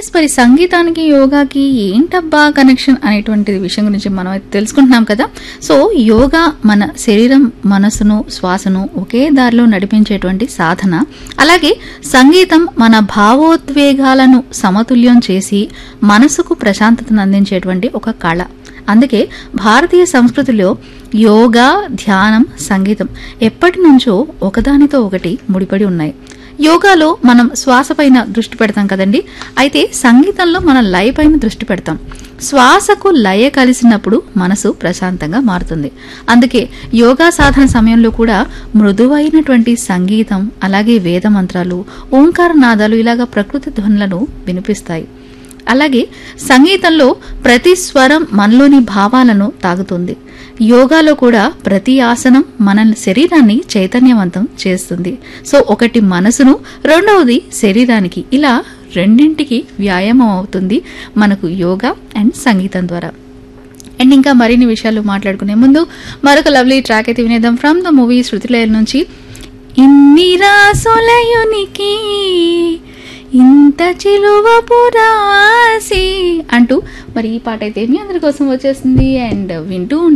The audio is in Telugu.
ఎస్ మరి సంగీతానికి యోగాకి ఏంటబ్బా కనెక్షన్ అనేటువంటి విషయం గురించి మనం అయితే తెలుసుకుంటున్నాం కదా సో యోగా మన శరీరం మనసును శ్వాసను ఒకే దారిలో నడిపించేటువంటి సాధన అలాగే సంగీతం మన భావోద్వేగాలను సమతుల్యం చేసి మనసుకు ప్రశాంతతను అందించేటువంటి ఒక కళ అందుకే భారతీయ సంస్కృతిలో యోగా ధ్యానం సంగీతం ఎప్పటి నుంచో ఒకదానితో ఒకటి ముడిపడి ఉన్నాయి యోగాలో మనం శ్వాస పైన దృష్టి పెడతాం కదండి అయితే సంగీతంలో మనం లయ పైన దృష్టి పెడతాం శ్వాసకు లయ కలిసినప్పుడు మనసు ప్రశాంతంగా మారుతుంది అందుకే యోగా సాధన సమయంలో కూడా మృదువైనటువంటి సంగీతం అలాగే వేద మంత్రాలు ఓంకార నాదాలు ఇలాగా ప్రకృతి ధ్వనులను వినిపిస్తాయి అలాగే సంగీతంలో ప్రతి స్వరం మనలోని భావాలను తాగుతుంది యోగాలో కూడా ప్రతి ఆసనం మన శరీరాన్ని చైతన్యవంతం చేస్తుంది సో ఒకటి మనసును రెండవది శరీరానికి ఇలా రెండింటికి వ్యాయామం అవుతుంది మనకు యోగా అండ్ సంగీతం ద్వారా అండ్ ఇంకా మరిన్ని విషయాలు మాట్లాడుకునే ముందు మరొక లవ్లీ ట్రాక్ అయితే వినేద్దాం ఫ్రమ్ ద మూవీ శృతిలయల నుంచి ఇన్ని రాసులయునికి ఇంత చిలువ పురాసి అంటూ మరి ఈ పాట అయితే మీ అందరి కోసం వచ్చేసింది అండ్ వింటూ